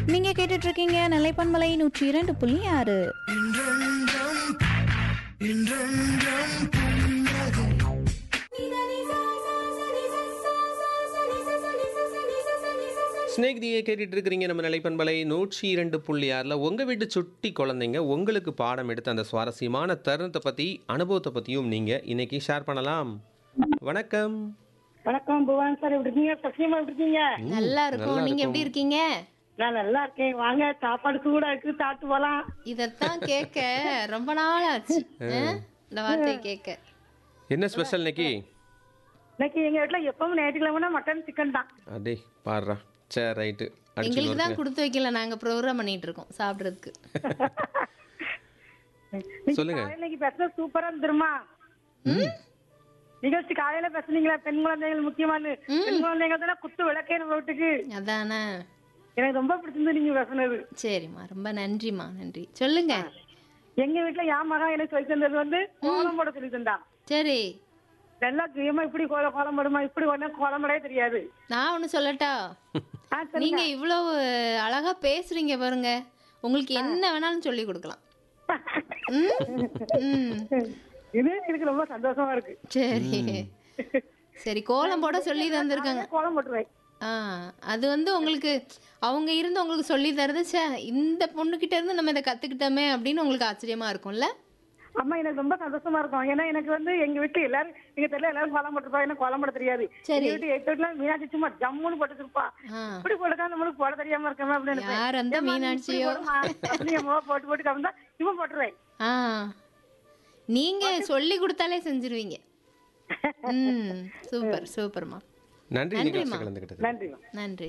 நீங்க கேட்டுட்டு இருக்கீங்க நிலைப்பன்மலை நூற்றி இரண்டு புள்ளி ஆறு ஸ்னேக் தியை கேட்டுட்டு இருக்கிறீங்க நம்ம நிலைப்பண்பலை நூற்றி இரண்டு புள்ளி ஆறில் உங்கள் வீட்டு சுட்டி குழந்தைங்க உங்களுக்கு பாடம் எடுத்த அந்த சுவாரஸ்யமான தருணத்தை பற்றி அனுபவத்தை பற்றியும் நீங்கள் இன்னைக்கு ஷேர் பண்ணலாம் வணக்கம் வணக்கம் புவன் சார் எப்படி இருக்கீங்க சத்தியமா எப்படி இருக்கீங்க நல்லா இருக்கும் நல்லா நீங்க இருக்கும். எப்படி இருக்கீங்க நான் நல்லா இருக்கேன் வாங்க சாப்பாடு கூட இருக்கு சாப்பிட்டு போலாம் இதத்தான் கேட்க ரொம்ப நாள் ஆச்சு ஆ? இந்த வார்த்தையை கேட்க என்ன ஸ்பெஷல் இன்னைக்கு இன்னைக்கு எங்க வீட்டுல எப்பவும் ஞாயிற்றுக்கிழமை மட்டன் சிக்கன் தான் அடே பாடுறா சரி ரைட்டு அடிச்சு எங்களுக்கு தான் நொறுக்கு. கொடுத்து வைக்கல நாங்க ப்ரோக்ராம் பண்ணிட்டு இருக்கோம் சாப்பிடுறதுக்கு இன்னைக்கு சொல்லுங்க. காலையில இன்னைக்கு பேசுறது சூப்பரா இருந்துருமா நிகழ்ச்சி காலையில பேசுனீங்களா பெண் குழந்தைகள் முக்கியமான பெண் குழந்தைகள் தானே குத்து விளக்கே நம்ம வீட்டுக்கு அதானே எனக்கு ரொம்ப பிடிச்சிருந்து நீங்க பேசுனது சரிம்மா ரொம்ப நன்றிம்மா நன்றி சொல்லுங்க எங்க வீட்டுல என் மகன் எனக்கு சொல்லி தந்தது வந்து கோலம் போட சொல்லி தந்தா சரி நல்லா கிரியமா இப்படி கோல கோலம் போடுமா இப்படி ஒண்ணு கோலம்படே தெரியாது நான் ஒண்ணு சொல்லட்டா ஆ, சொல்லுங்க. நீங்க இவ்வளவு அழகா பேசுறீங்க பாருங்க உங்களுக்கு என்ன வேணாலும் சொல்லி கொடுக்கலாம் ம்? ம். இது எனக்கு ரொம்ப சந்தோஷமா இருக்கு சரி சரி கோலம் போட சொல்லி தந்திருக்காங்க கோலம் போட்டுருவேன் ஆ அது வந்து உங்களுக்கு அவங்க இருந்து உங்களுக்கு சொல்லி தரது ச்சே இந்த பொண்ணுகிட்ட இருந்து நம்ம இதை கத்துக்கிட்டோமே அப்படின்னு உங்களுக்கு ஆச்சரியமா இருக்கும்ல அம்மா எனக்கு ரொம்ப சந்தோஷமா இருக்கும் ஏன்னா எனக்கு வந்து எங்க வீட்டுல எல்லாரும் எங்க தெரியல எல்லாரும் கோலம் போட்டுருப்பா எனக்கு கோலம் போட தெரியாது சரி. எங்க வீட்டு எட்டு வீட்டுல மீனாட்சி சும்மா ஜம்முன்னு போட்டுருப்பா ஆ இப்படி போட்டுக்கா நம்மளுக்கு போட தெரியாம இருக்கமே அப்படின்னு நினைப்பேன். யார் அந்த ஏம்மா, நீ இப்படி மீனாட்சியோ? போடுமா? அப்படின்னு என் முகம் போட்டு போட்டு கவர்ந்தா இவன் போட்டுருவேன் ஆ நீங்க சொல்லி கொடுத்தாலே செஞ்சிருவீங்க ம் சூப்பர் சூப்பர்மா நன்றி நன்றிம்மா. நிகழ்ச்சி கலந்துக்கிட்டது நன்றி நன்றி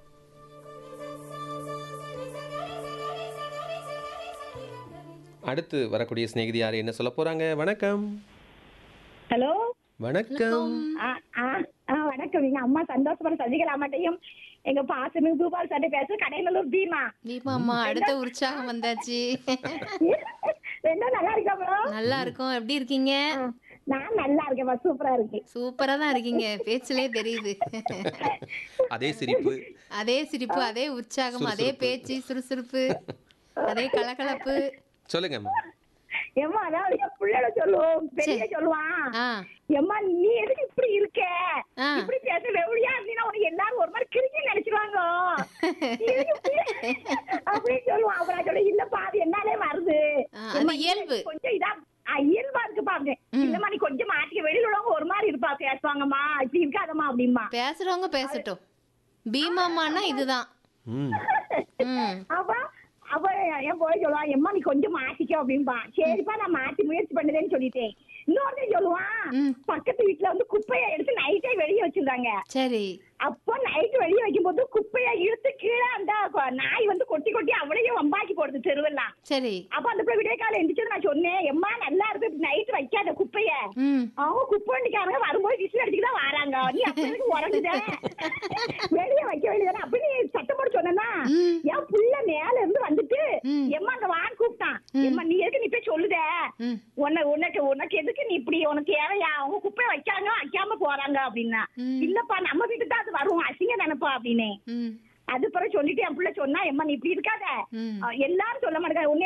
அடுத்து வரக்கூடிய சிநேகிதி யார் என்ன சொல்ல போறாங்க வணக்கம் ஹலோ வணக்கம் ஆ ஆ ஆ வணக்கம் எங்க அம்மா சந்தோஷமான சசிகலா அம்மாட்டையும் எங்க பாசனு பூபால் சாட்டை பேச கடைநல்லூர் பீமா தீபா அம்மா அடுத்த உற்சாகம் வந்தாச்சு ரெண்டும் நல்லா இருக்காங்களோ நல்லா இருக்கும் எப்படி இருக்கீங்க நான் நல்லா இருக்கேன்ப்பா சூப்பரா இருக்கேன் சூப்பரா தான் இருக்கீங்க பேச்சிலே தெரியுது அதே சிரிப்பு அதே சிரிப்பு அதே உற்சாகம் அதே பேச்சு சுறுசுறுப்பு அதே கலகலப்பு சொல்லுங்கம்மா ஏம்மா அதாவது என் பிள்ளைல சொல்லுவோம் பெரிய சொல்லுவான் ஆ ஏம்மா நீ எதுக்கு இப்படி இருக்க ஆ. இப்படி பேச வெவுளியா இருந்தீங்கன்னா உனக்கு எல்லாரும் ஒரு மாதிரி கிழிச்சு நினைச்சிருவாங்க நீ எதுக்கு இப்படி- அப்படின்னு சொல்லுவான் அப்புறம் நான் சொல்ல இல்லப்பா அது என்னாலே வருது ஆ, அது ஏம்மா, இயல்பு. கொஞ்சம் இதா ஆ, இயல்பா இருக்குப்பா அப்படின்னு இல்லம்மா நீ கொஞ்சம் மாட்டிக்க வெளியில உள்ளவங்க ஒரு மாதிரி இருப்பா பேசுவாங்கம்மா இப்படி இருக்காதம்மா அப்படிமா பேசுறவங்க பேசட்டும் பீமாமான்னா இதுதான் ம் ம் அப்ப அப்ப என் போய் சொல்லுவான் எம்மா நீ கொஞ்சம் மாட்டிக்கோ அப்படின்பா சரிப்பா நான் மாத்தி முயற்சி பண்ணுறேன்னு சொல்லிட்டேன் இன்னொருத்தன் சொல்லுவான் ம். பக்கத்து வீட்டுல வந்து குப்பையை எடுத்து நைட்டே வெளியே வச்சிருந்தாங்க சரி அப்போ நைட் வெளியே வைக்கும்போது குப்பையை இழுத்து கீழே அந்த கொ- நாய் வந்து கொட்டி கொட்டி அவளையும் வம்பாக்கி போடுது தெருவெல்லாம் சரி அப்ப அந்த பிள்ளை விடிய காலம் எந்திரிச்சது நான் சொன்னேன் எம்மா நல்லா இருக்கு நைட் வைக்காத குப்பைய ம் அவங்க குப்பை வண்டிக்காரங்க வரும்போது விசில் அடிச்சுட்டு தான் வராங்க நீ அப்படி உடஞ்சுத வெளியே வைக்க வேண்டியதானே அப்படி நீ சத்தம் போட்டு சொன்னா ம். என் புள்ள மேல இருந்து வந்துட்டு ம். எம்மா அந்த வான் கூப்பிட்டான் எம்மா நீ எதுக்கு நீ போய் சொல்லுத ம் உன்னை உனக்கு உனக்கு எதுக்கு நீ இப்படி உனக்கு தேவையா அவங்க குப்பை வைக்காங்க வைக்காம போறாங்க அப்படின்னா ம். இல்லப்பா நம்ம வீட்டுக்கு தான் அது வரும் அசிங்க நினைப்பா அப்படின்னு ம் அது பிறகு சொல்லிட்டு என் பிள்ளை சொன்னா எம்மா நீ இப்படி இருக்காத ம் அஹ் எல்லாரும் சொல்ல மாட்டேங்க உன்னை